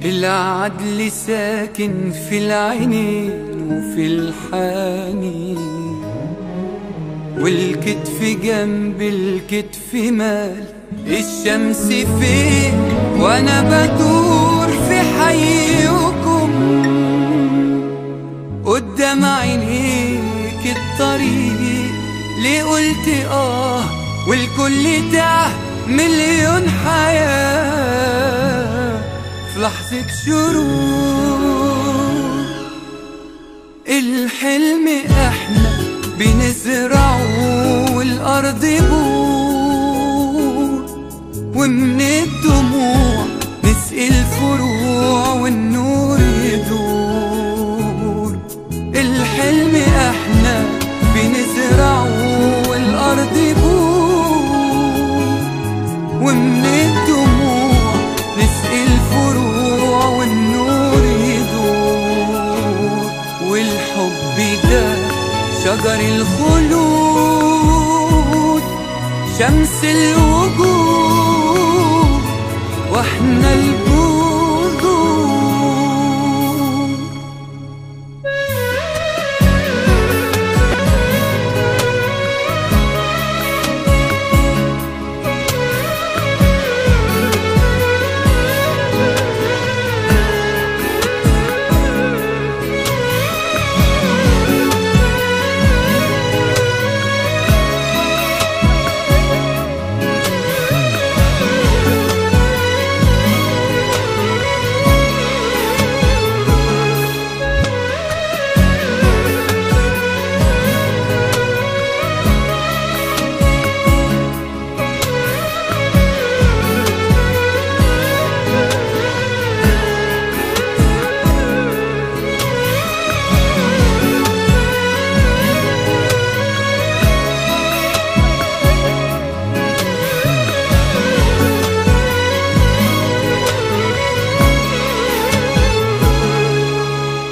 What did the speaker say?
العدل ساكن في العينين وفي الحنين والكتف جنب الكتف مال الشمس فين وانا بدور في حيكم قدام عينيك الطريق ليه قلت اه والكل تاه مليون حياة في لحظة شروق الحلم احنا بنزرعه والأرض بور ومن الدموع نسقي الفروع والنور يدور الحلم احنا بنزرعه والأرض بور ومن الدموع نسقي الفروع والنور يدور والحب ده شجر الخلود شمس الوجود واحنا